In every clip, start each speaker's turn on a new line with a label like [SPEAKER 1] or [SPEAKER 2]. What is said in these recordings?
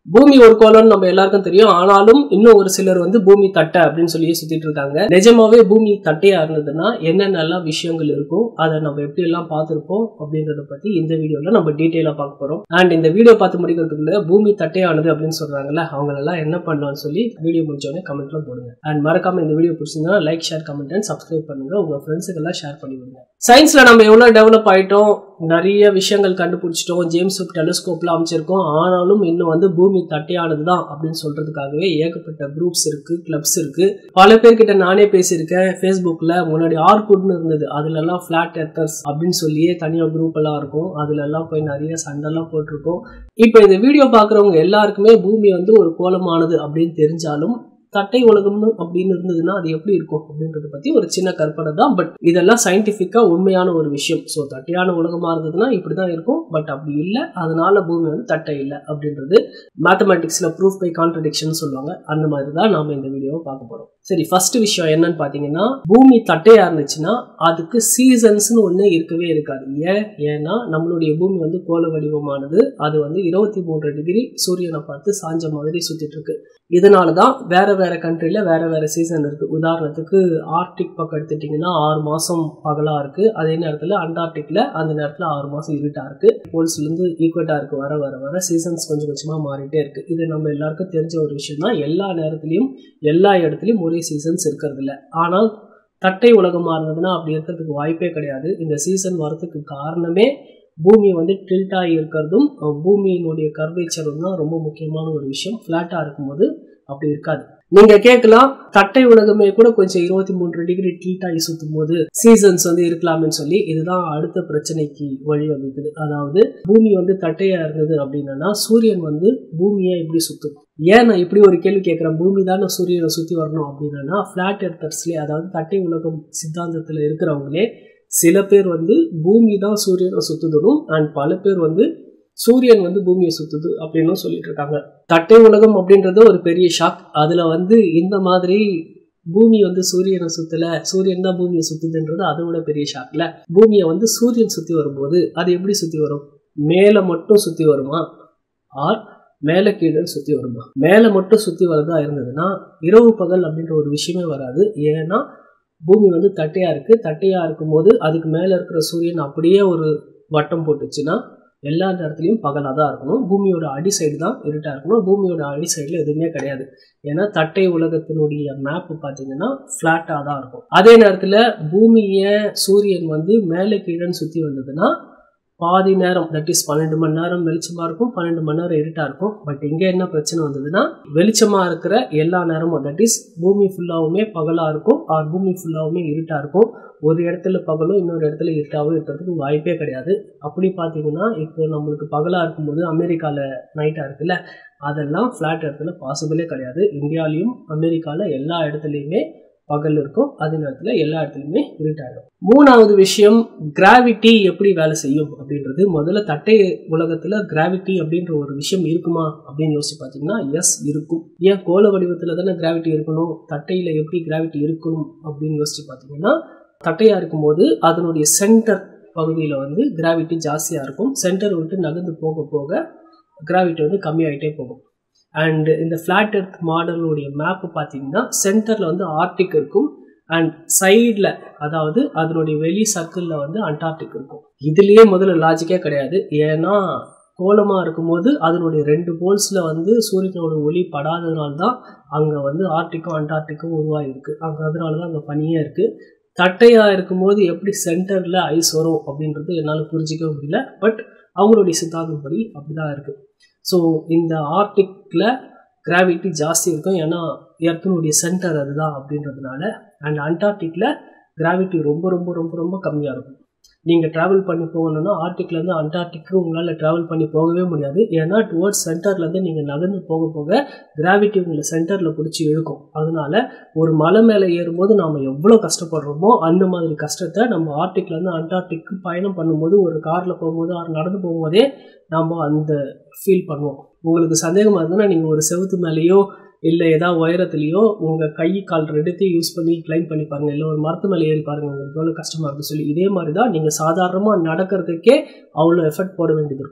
[SPEAKER 1] பூமி ஒரு கோலம்னு நம்ம எல்லாருக்கும் தெரியும் ஆனாலும் இன்னும் ஒரு சிலர் வந்து பூமி தட்டை அப்படின்னு சொல்லி சுத்திட்டு இருக்காங்க நிஜமாவே பூமி தட்டையா இருந்ததுன்னா என்னென்னலாம் விஷயங்கள் இருக்கும் அதை நம்ம எப்படி எல்லாம் பார்த்துருப்போம் அப்படின்றத பத்தி இந்த வீடியோல நம்ம டீட்டெயிலா பார்க்க போறோம் அண்ட் இந்த வீடியோ பார்த்து முடிக்கிறதுக்குள்ள பூமி தட்டையானது அப்படின்னு சொல்றாங்கல்ல அவங்க எல்லாம் என்ன பண்ணலாம்னு சொல்லி வீடியோ முடிச்சோடனே கமெண்ட்ல போடுங்க அண்ட் மறக்காம இந்த வீடியோ பிடிச்சிருந்தா like share comment and subscribe பண்ணுங்க உங்க ஃப்ரெண்ட்ஸுக்கு எல்லாம் ஷேர் பண்ணி விடுங்க சயின்ஸ்ல நம்ம எவ்வளவு டெவலப் ஆயிட்டோம் நிறைய விஷயங்கள் கண்டுபிடிச்சிட்டோம் ஜேம்ஸ் வெப் டெலிஸ்கோப்ல அமைச்சிருக்கோம் ஆனாலும் இன்னும் வந்து பூமி தட்டையானது தான் அப்படின்னு சொல்றதுக்காகவே ஏகப்பட்ட குரூப்ஸ் இருக்கு கிளப்ஸ் இருக்கு பல பேர்கிட்ட நானே பேசியிருக்கேன் ஃபேஸ்புக்ல முன்னாடி ஆர்குட்னு இருந்தது அதுல எல்லாம் ஃபிளாட் எர்த்தர்ஸ் அப்படின்னு சொல்லியே தனியா குரூப் எல்லாம் இருக்கும் அதுல எல்லாம் போய் நிறைய சண்டைலாம் போட்டிருக்கோம் இப்போ இந்த வீடியோ பார்க்குறவங்க எல்லாருக்குமே பூமி வந்து ஒரு கோலமானது அப்படின்னு தெரிஞ்சாலும் தட்டை உலகம்னு அப்படின்னு இருந்ததுன்னா அது எப்படி இருக்கும் அப்படின்றத பத்தி ஒரு சின்ன கற்பனை தான் பட் இதெல்லாம் சயின்டிஃபிக்கா உண்மையான ஒரு விஷயம் ஸோ தட்டையான உலகமா இருந்ததுன்னா இப்படிதான் இருக்கும் பட் அப்படி இல்லை அதனால பூமி வந்து தட்டை இல்லை அப்படின்றது மேத்தமெட்டிக்ஸ்ல ப்ரூஃப் பை கான்ட்ரடிக்ஷன் சொல்லுவாங்க அந்த மாதிரி தான் நாம இந்த வீடியோவை பார்க்க போறோம் சரி ஃபர்ஸ்ட் விஷயம் என்னன்னு பாத்தீங்கன்னா பூமி தட்டையா இருந்துச்சுன்னா அதுக்கு சீசன்ஸ்னு ஒண்ணு இருக்கவே இருக்காது ஏன் ஏன்னா நம்மளுடைய பூமி வந்து கோல வடிவமானது அது வந்து இருபத்தி மூன்று டிகிரி சூரியனை பார்த்து சாஞ்ச மாதிரி சுத்திட்டு இருக்கு இதனால தான் வேற வேற கண்ட்ரில வேற வேற சீசன் இருக்கு உதாரணத்துக்கு ஆர்டிக் பக்கம் எடுத்துட்டீங்கன்னா ஆறு மாசம் பகலா இருக்கு அதே நேரத்துல அண்டார்டிக்ல அந்த நேரத்துல ஆறு மாசம் இருட்டா இருக்கு போல்ஸ்ல இருந்து ஈக்குவட்டாருக்கு வர வர வர சீசன்ஸ் கொஞ்சம் கொஞ்சமா மாறிட்டே இருக்கு இது நம்ம எல்லாருக்கும் தெரிஞ்ச ஒரு விஷயம் தான் எல்லா நேரத்துலயும் எல்லா இடத்துலயும் ஒரே சீசன்ஸ் இருக்கிறது இல்லை ஆனால் தட்டை உலகமா இருந்ததுன்னா அப்படி இருக்கிறதுக்கு வாய்ப்பே கிடையாது இந்த சீசன் வரதுக்கு காரணமே பூமி வந்து டில்ட் ஆகி இருக்கிறதும் பூமியினுடைய கர்வேச்சரும் தான் ரொம்ப முக்கியமான ஒரு விஷயம் ஃப்ளாட்டாக இருக்கும்போது அப்படி இருக்காது நீங்க கேட்கலாம் தட்டை உலகமே கூட கொஞ்சம் இருபத்தி மூன்று டிகிரி டில்ட் ஆகி சுத்தும் போது சீசன்ஸ் வந்து இருக்கலாம்னு சொல்லி இதுதான் அடுத்த பிரச்சனைக்கு வழிவகுக்குது அதாவது பூமி வந்து தட்டையா இருந்தது அப்படின்னா சூரியன் வந்து பூமியை எப்படி சுத்தும் ஏன் நான் இப்படி ஒரு கேள்வி கேட்குறேன் பூமி தானே சூரியனை சுற்றி வரணும் அப்படின்னா ஃப்ளாட் எர்த்தர்ஸ்லேயே அதாவது தட்டை உலகம் சித்தாந்தத்தில் இருக்கிறவங்களே சில பேர் வந்து பூமி தான் சூரியனை சுத்துதணும் அண்ட் பல பேர் வந்து சூரியன் வந்து பூமியை சுத்துது அப்படின்னு சொல்லிட்டு இருக்காங்க தட்டை உலகம் அப்படின்றது ஒரு பெரிய ஷாக் அதுல வந்து இந்த மாதிரி பூமி வந்து சூரியனை சுத்தல சூரியன் தான் பூமியை சுத்துதுன்றது அதை விட பெரிய ஷாக்ல பூமியை வந்து சூரியன் சுத்தி வரும்போது அது எப்படி சுத்தி வரும் மேலே மட்டும் சுத்தி வருமா ஆர் மேலே கீழே சுற்றி வருமா மேலே மட்டும் சுற்றி வரதா இருந்ததுன்னா இரவு பகல் அப்படின்ற ஒரு விஷயமே வராது ஏன்னா பூமி வந்து தட்டையாக இருக்குது தட்டையாக இருக்கும்போது அதுக்கு மேலே இருக்கிற சூரியன் அப்படியே ஒரு வட்டம் போட்டுச்சுன்னா எல்லா நேரத்துலையும் பகலாக தான் இருக்கணும் பூமியோட அடி சைடு தான் இருட்டாக இருக்கணும் பூமியோட அடி சைடில் எதுவுமே கிடையாது ஏன்னா தட்டை உலகத்தினுடைய மேப்பு பார்த்தீங்கன்னா ஃப்ளாட்டாக தான் இருக்கும் அதே நேரத்தில் பூமியை சூரியன் வந்து மேலே கீழேன்னு சுற்றி வந்ததுன்னா பாதி நேரம் தட் இஸ் பன்னெண்டு மணி நேரம் வெளிச்சமாக இருக்கும் பன்னெண்டு மணி நேரம் இருட்டாக இருக்கும் பட் இங்கே என்ன பிரச்சனை வந்ததுன்னா வெளிச்சமாக இருக்கிற எல்லா நேரமும் தட் இஸ் பூமி ஃபுல்லாகவுமே பகலாக இருக்கும் ஆர் பூமி ஃபுல்லாகவுமே இருட்டாக இருக்கும் ஒரு இடத்துல பகலும் இன்னொரு இடத்துல இருட்டாகவும் இருக்கிறதுக்கு வாய்ப்பே கிடையாது அப்படி பார்த்தீங்கன்னா இப்போ நம்மளுக்கு பகலாக இருக்கும்போது அமெரிக்காவில் நைட்டாக இருக்குல்ல அதெல்லாம் ஃப்ளாட் இடத்துல பாசிபிளே கிடையாது இந்தியாலையும் அமெரிக்காவில் எல்லா இடத்துலையுமே பகல் இருக்கும் அதே நேரத்தில் எல்லா இடத்துலையுமே இருட்டாயிடும் மூணாவது விஷயம் கிராவிட்டி எப்படி வேலை செய்யும் அப்படின்றது முதல்ல தட்டை உலகத்தில் கிராவிட்டி அப்படின்ற ஒரு விஷயம் இருக்குமா அப்படின்னு யோசிச்சு பார்த்தீங்கன்னா எஸ் இருக்கும் ஏன் கோல வடிவத்தில் தானே கிராவிட்டி இருக்கணும் தட்டையில் எப்படி கிராவிட்டி இருக்கணும் அப்படின்னு யோசிச்சு பார்த்தீங்கன்னா தட்டையாக இருக்கும்போது அதனுடைய சென்டர் பகுதியில் வந்து கிராவிட்டி ஜாஸ்தியாக இருக்கும் சென்டர் விட்டு நகர்ந்து போக போக கிராவிட்டி வந்து கம்மியாயிட்டே போகும் அண்ட் இந்த ஃப்ளாட் எர்த் மாடலுடைய மேப்பு பார்த்தீங்கன்னா சென்டரில் வந்து ஆர்டிக் இருக்கும் அண்ட் சைடில் அதாவது அதனுடைய வெளி சர்க்கிளில் வந்து அண்டார்டிக் இருக்கும் இதுலேயே முதல்ல லாஜிக்கே கிடையாது ஏன்னா கோலமாக இருக்கும்போது அதனுடைய ரெண்டு போல்ஸில் வந்து சூரியனோட ஒளி படாததுனால தான் அங்கே வந்து ஆர்டிக்கும் அண்டார்டிக்கும் உருவாகிருக்கு அங்கே அதனால தான் அங்கே பனியே இருக்குது தட்டையாக இருக்கும்போது எப்படி சென்டரில் ஐஸ் வரும் அப்படின்றது என்னால் புரிஞ்சிக்க முடியல பட் அவங்களுடைய சித்தாந்தப்படி அப்படி தான் இருக்குது ஸோ இந்த ஆர்டிக்கில் கிராவிட்டி ஜாஸ்தி இருக்கும் ஏன்னா எர்த்தனுடைய சென்டர் அதுதான் அப்படின்றதுனால அண்ட் அண்டார்டிக்கில் கிராவிட்டி ரொம்ப ரொம்ப ரொம்ப ரொம்ப கம்மியாக இருக்கும் நீங்கள் ட்ராவல் பண்ணி போகணுன்னா ஆர்டிக்லேருந்து அண்டார்டிக்கு உங்களால் ட்ராவல் பண்ணி போகவே முடியாது ஏன்னா டுவர்ட்ஸ் சென்டர்லேருந்து நீங்கள் நகர்ந்து போக போக கிராவிட்டி உங்களை சென்டரில் பிடிச்சி இழுக்கும் அதனால ஒரு மலை மேலே ஏறும்போது நாம் எவ்வளோ கஷ்டப்படுறோமோ அந்த மாதிரி கஷ்டத்தை நம்ம ஆர்டிக்லேருந்து அண்டார்டிக்கு பயணம் பண்ணும்போது ஒரு காரில் போகும்போது ஆர் நடந்து போகும்போதே நம்ம அந்த ஃபீல் பண்ணுவோம் உங்களுக்கு சந்தேகமாக இருந்ததுன்னா நீங்கள் ஒரு செவுத்து மேலேயோ இல்லை ஏதாவது உயரத்துலையோ உங்கள் கை கால் ரெண்டுத்தையும் யூஸ் பண்ணி கிளைம் பண்ணி பாருங்கள் இல்லை ஒரு மரத்து மேலே ஏறி பாருங்கள் உங்களுக்கு எவ்வளோ கஷ்டமாக இருக்குன்னு சொல்லி இதே மாதிரி தான் நீங்கள் சாதாரணமாக நடக்கிறதுக்கே அவ்வளோ எஃபர்ட் போட வேண்டியது இருக்கும்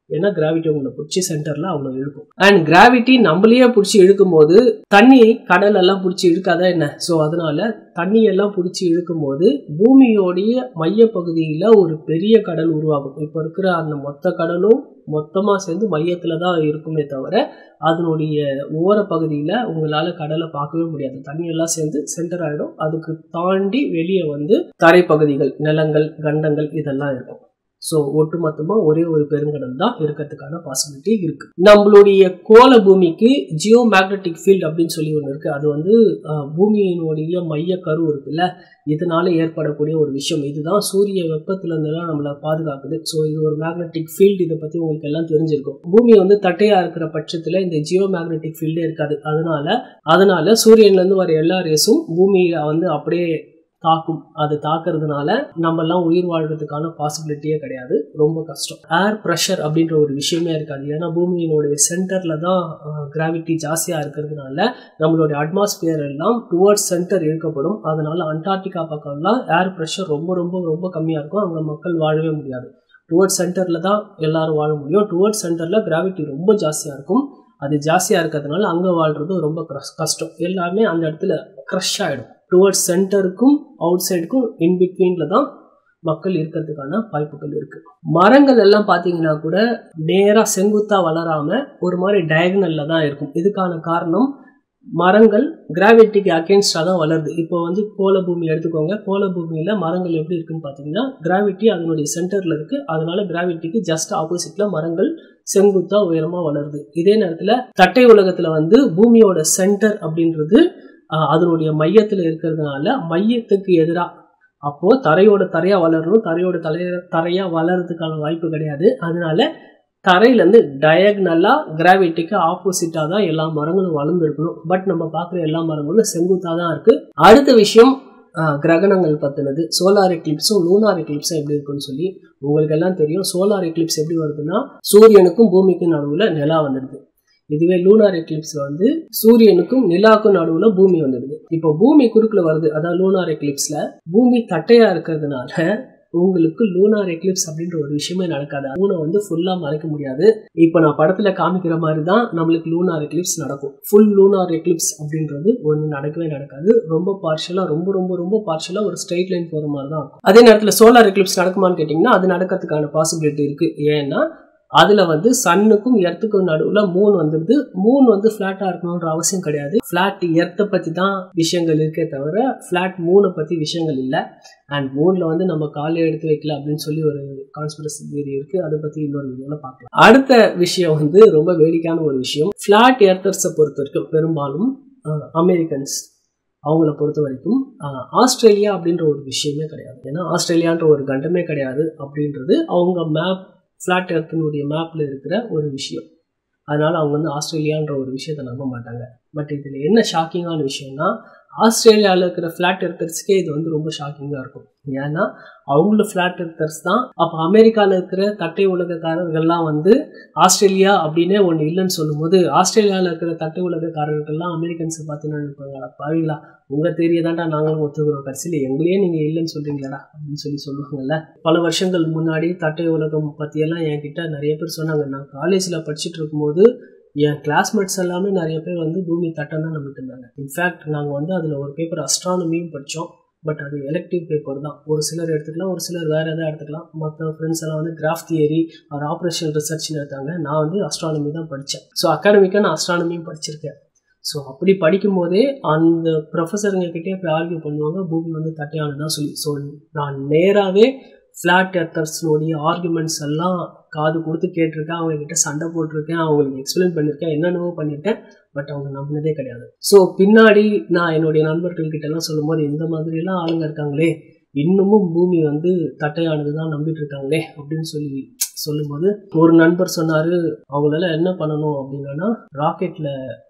[SPEAKER 1] ஏன்னா கிராவிட்டி உங்களை பிடிச்சி சென்டர்ல அவ்வளோ இழுக்கும் அண்ட் கிராவிட்டி நம்மளையே பிடிச்சி இழுக்கும் போது தண்ணி கடல் எல்லாம் பிடிச்சி இழுக்காதா என்ன ஸோ அதனால தண்ணி எல்லாம் பிடிச்சி இழுக்கும் போது பூமியோடைய மைய பகுதியில் ஒரு பெரிய கடல் உருவாகும் இப்போ இருக்கிற அந்த மொத்த கடலும் மொத்தமாக சேர்ந்து மையத்தில் தான் இருக்குமே தவிர அதனுடைய ஓர பகுதியில் உங்களால் கடலை பார்க்கவே முடியாது தண்ணியெல்லாம் சேர்ந்து சென்டர் ஆகிடும் அதுக்கு தாண்டி வெளியே வந்து தரைப்பகுதிகள் நிலங்கள் கண்டங்கள் இதெல்லாம் இருக்கும் ஸோ ஒட்டுமொத்தமாக ஒரே ஒரு பெருங்கடல் தான் இருக்கிறதுக்கான பாசிபிலிட்டி இருக்கு நம்மளுடைய கோல பூமிக்கு ஜியோ மேக்னெட்டிக் ஃபீல்ட் அப்படின்னு சொல்லி ஒன்று இருக்கு அது வந்து அஹ், பூமியினுடைய மைய கரு இருக்குல்ல இதனால ஏற்படக்கூடிய ஒரு விஷயம் இதுதான் சூரிய வெப்பத்துல இருந்தெல்லாம் நம்மளை பாதுகாக்குது ஸோ இது ஒரு மேக்னெட்டிக் ஃபீல்டு இதை பற்றி உங்களுக்கு எல்லாம் தெரிஞ்சிருக்கும் பூமி வந்து தட்டையா இருக்கிற பட்சத்தில் இந்த ஜியோ மேக்னெட்டிக் ஃபீல்டே இருக்காது அதனால அதனால சூரியன்லேருந்து வர எல்லா ரேஸும் பூமியில வந்து அப்படியே தாக்கும் அது தாக்குறதுனால நம்ம எல்லாம் உயிர் வாழ்றதுக்கான பாசிபிலிட்டியே கிடையாது ரொம்ப கஷ்டம் ஏர் ப்ரெஷர் அப்படின்ற ஒரு விஷயமே இருக்காது ஏன்னா பூமியினுடைய சென்டர்ல தான் கிராவிட்டி ஜாஸ்தியாக இருக்கிறதுனால நம்மளுடைய அட்மாஸ்பியர் எல்லாம் டுவர்ட்ஸ் சென்டர் இழுக்கப்படும் அதனால அண்டார்டிகா பக்கம்லாம் ஏர் ப்ரெஷர் ரொம்ப ரொம்ப ரொம்ப கம்மியாக இருக்கும் அங்கே மக்கள் வாழவே முடியாது டுவர்ட்ஸ் சென்டரில் தான் எல்லாரும் வாழ முடியும் டுவர்ட்ஸ் சென்டரில் கிராவிட்டி ரொம்ப ஜாஸ்தியாக இருக்கும் அது ஜாஸ்தியாக இருக்கிறதுனால அங்கே வாழ்றது ரொம்ப கஷ்ட- கஷ்டம் எல்லாமே அந்த இடத்துல க்ரஷ் ஆகிடும் டுவர்ட்ஸ் சென்டருக்கும் அவுட் சைடுக்கும் இன் பிட்வீனில் தான் மக்கள் இருக்கிறதுக்கான வாய்ப்புகள் இருக்கு மரங்கள் எல்லாம் பார்த்தீங்கன்னா கூட நேராக செங்குத்தாக வளராம ஒரு மாதிரி டயகனல்ல தான் இருக்கும் இதுக்கான காரணம் மரங்கள் கிராவிட்டிக்கு அகேன்ஸ்டாக தான் வளருது இப்போ வந்து கோலபூமி எடுத்துக்கோங்க கோலபூமியில் மரங்கள் எப்படி இருக்குன்னு பார்த்தீங்கன்னா கிராவிட்டி அதனுடைய சென்டரில் இருக்குது அதனால கிராவிட்டிக்கு ஜஸ்ட் ஆப்போசிட்டில் மரங்கள் செங்குத்தாக உயரமாக வளருது இதே நேரத்தில் தட்டை உலகத்தில் வந்து பூமியோட சென்டர் அப்படின்றது ஆஹ், அதனுடைய மையத்தில் இருக்கிறதுனால மையத்துக்கு எதிராக அப்போ தரையோட தரையா வளரணும் தரையோட தலைய தரையா வளர்றதுக்கான வாய்ப்பு கிடையாது அதனால தரையிலேருந்து டயக்னலா கிராவிட்டிக்கு ஆப்போசிட்டாக தான் எல்லா மரங்களும் வளர்ந்துருக்கணும் பட் நம்ம பார்க்குற எல்லா மரங்களும் செங்குத்தாக தான் இருக்கு அடுத்த விஷயம் ஆஹ், கிரகணங்கள் பற்றினது சோலார் எக்லிப்ஸும் லூனார் எக்லிப்ஸும் எப்படி இருக்குன்னு சொல்லி உங்களுக்கு எல்லாம் தெரியும் சோலார் எக்லிப்ஸ் எப்படி வருதுன்னா சூரியனுக்கும் பூமிக்கும் நடுவில் நிலா வந்துடுது இதுவே லூனார் எக்லிப்ஸ்ல வந்து சூரியனுக்கும் நிலாவுக்கும் நடுவுல பூமி வந்துடுது இப்போ பூமி குறுக்குல வருது அதாவது லூனார் எக்லிப்ஸ்ல பூமி தட்டையா இருக்கிறதுனால உங்களுக்கு லூனார் எக்லிப்ஸ் அப்படின்ற ஒரு விஷயமே நடக்காது மூணை வந்து ஃபுல்லா மறைக்க முடியாது இப்போ நான் படத்துல காமிக்கிற மாதிரி தான் நம்மளுக்கு லூனார் எக்லிப்ஸ் நடக்கும் ஃபுல் லூனார் எக்லிப்ஸ் அப்படின்றது ஒன்று நடக்கவே நடக்காது ரொம்ப பார்ஷலா ரொம்ப ரொம்ப ரொம்ப பார்ஷலா ஒரு ஸ்ட்ரெயிட் லைன் போற மாதிரி தான் இருக்கும் அதே நேரத்தில் சோலார் எக்லிப்ஸ் நடக்குமான்னு கேட்டிங்கன்னா அது நடக்கிறதுக்கான பாசிபிலிட்டி இருக்கு ஏன்னா அதுல வந்து சன்னுக்கும் எர்த்துக்கும் நடுவுல மூன் வந்துடுது மூன் வந்து ஃபிளாட்டா இருக்கணுன்ற அவசியம் கிடையாது ஃபிளாட் எர்த்தை பத்தி தான் விஷயங்கள் இருக்கே தவிர ஃபிளாட் மூனை பத்தி விஷயங்கள் இல்லை அண்ட் மூன்ல வந்து நம்ம காலை எடுத்து வைக்கல அப்படின்னு சொல்லி ஒரு கான்ஸ்பிரசி தியரி இருக்கு அதை பத்தி இன்னொரு வீடியோல பார்க்கலாம் அடுத்த விஷயம் வந்து ரொம்ப வேடிக்கையான ஒரு விஷயம் ஃபிளாட் எர்த்தர்ஸை பொறுத்த வரைக்கும் பெரும்பாலும் அமெரிக்கன்ஸ் அவங்கள பொறுத்த வரைக்கும் ஆஹ், ஆஸ்திரேலியா அப்படின்ற ஒரு விஷயமே கிடையாது ஏன்னா ஆஸ்திரேலியான்ற ஒரு கண்டமே கிடையாது அப்படின்றது அவங்க மேப் ஃப்ளாட் எர்த்தினுடைய மேப்பில் இருக்கிற ஒரு விஷயம் அதனால் அவங்க வந்து ஆஸ்திரேலியான்ற ஒரு விஷயத்தை நம்ப மாட்டாங்க பட் இதில் என்ன ஷாக்கிங்கான விஷயம்னா ஆஸ்திரேலியாவில் இருக்கிற ஃப்ளாட் எர்த்தர்ஸ்க்கே இது வந்து ரொம்ப ஷாக்கிங்காக இருக்கும் ஏன்னா அவங்கள ஃப்ளாட் எர்த்தர்ஸ் தான் அப்போ அமெரிக்காவில் இருக்கிற தட்டை உலகக்காரர்கள்லாம் வந்து ஆஸ்திரேலியா அப்படின்னே ஒன்று இல்லைன்னு சொல்லும்போது ஆஸ்திரேலியாவில் இருக்கிற தட்டை உலகக்காரர்கள்லாம் அமெரிக்கன்ஸை பார்த்து நினைப்பாங்களா பாவீங்களா உங்கள் தேரியை தான்டா நாங்களும் ஒத்துக்கிறோம் கடைசியில் எங்களையே நீங்கள் இல்லைன்னு சொல்கிறீங்களாடா அப்படின்னு சொல்லி சொல்லுவாங்கல்ல பல வருஷங்கள் முன்னாடி தட்டை உலகம் பற்றியெல்லாம் என்கிட்ட நிறைய பேர் சொன்னாங்க நான் காலேஜில் படிச்சுட்டு இருக்கும்போது என் கிளாஸ்மேட்ஸ் எல்லாமே நிறைய பேர் வந்து பூமி தட்டம் தான் நம்பிட்டு இருந்தாங்க இன்ஃபேக்ட் நாங்கள் வந்து அதில் ஒரு பேப்பர் அஸ்ட்ரானமியும் படித்தோம் பட் அது எலெக்டிவ் பேப்பர் தான் ஒரு சிலர் எடுத்துக்கலாம் ஒரு சிலர் வேறு எதாவது எடுத்துக்கலாம் மற்ற ஃப்ரெண்ட்ஸ் எல்லாம் வந்து கிராஃப் தியரி ஒரு ஆப்ரேஷன் ரிசர்ச்னு எடுத்தாங்க நான் வந்து அஸ்ட்ரானமி தான் படித்தேன் ஸோ அகாடமிக்காக நான் அஸ்ட்ரானமியும் படிச்சிருக்கேன் ஸோ அப்படி படிக்கும்போதே அந்த ப்ரொஃபஸருங்க கிட்டே போய் ஆர்கியூ பண்ணுவாங்க பூமி வந்து தட்டையானது தான் சொல்லி ஸோ நான் நேராகவே ஃப்ளாட் எர்த்தர்ஸ்னுடைய ஆர்குமெண்ட்ஸ் எல்லாம் காது கொடுத்து கேட்டிருக்கேன் அவங்க கிட்ட சண்டை போட்டிருக்கேன் அவங்களுக்கு எக்ஸ்பிளைன் பண்ணியிருக்கேன் என்னென்னவோ பண்ணியிருக்கேன் பட் அவங்க நம்பினதே கிடையாது ஸோ பின்னாடி நான் என்னுடைய நண்பர்கள் கிட்ட எல்லாம் சொல்லும்போது இந்த மாதிரிலாம் ஆளுங்க இருக்காங்களே இன்னமும் பூமி வந்து தட்டையானது தான் நம்பிட்டு இருக்காங்களே அப்படின்னு சொல்லி சொல்லும்போது ஒரு நண்பர் சொன்னார் அவங்களால என்ன பண்ணணும் அப்படின்னா ராக்கெட்டில்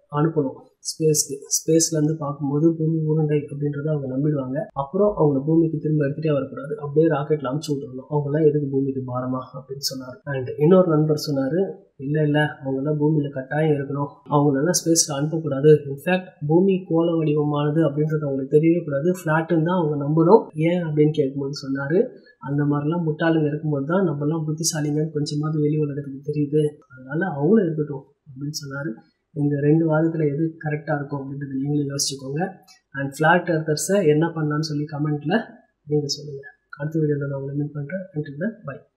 [SPEAKER 1] அனுப்பணும் ஸ்பேஸ்க்கு ஸ்பேஸ்லேருந்து பார்க்கும்போது பூமி உருண்டை அப்படின்றத அவங்க நம்பிடுவாங்க அப்புறம் அவங்கள பூமிக்கு திரும்ப எடுத்துகிட்டே வரக்கூடாது அப்படியே ராக்கெட்டில் அமுச்சு விட்டுறணும் அவங்களாம் எதுக்கு பூமிக்கு பாரமா அப்படின்னு சொன்னார் அண்ட் இன்னொரு நண்பர் சொன்னார் இல்லை இல்லை அவங்களாம் பூமியில் கட்டாயம் இருக்கணும் அவங்களெல்லாம் ஸ்பேஸில் அனுப்பக்கூடாது இன்ஃபேக்ட் பூமி கோள வடிவமானது அப்படின்றது அவங்களுக்கு தெரியவே கூடாது ஃப்ளாட்டுன்னு தான் அவங்க நம்பணும் ஏன் அப்படின்னு கேட்கும்போது சொன்னார் அந்த மாதிரிலாம் முட்டாளுங்க இருக்கும்போது தான் நம்மலாம் புத்திசாலிங்கன்னு கொஞ்சமாவது வெளி உலகத்துக்கு தெரியுது அதனால அவங்களும் இருக்கட்டும் அப்படின்னு சொன்னார் இந்த ரெண்டு வாதத்தில் எது கரெக்டாக இருக்கும் அப்படின்றது நீங்களும் யோசிச்சுக்கோங்க அண்ட் ஃப்ளாட் எர்த்தர்ஸை என்ன பண்ணலான்னு சொல்லி கமெண்ட்டில் நீங்கள் சொல்லுங்கள் அடுத்த வீடியோவில் நான் உங்களை மீட் பண்ணுறேன் அண்டில் பை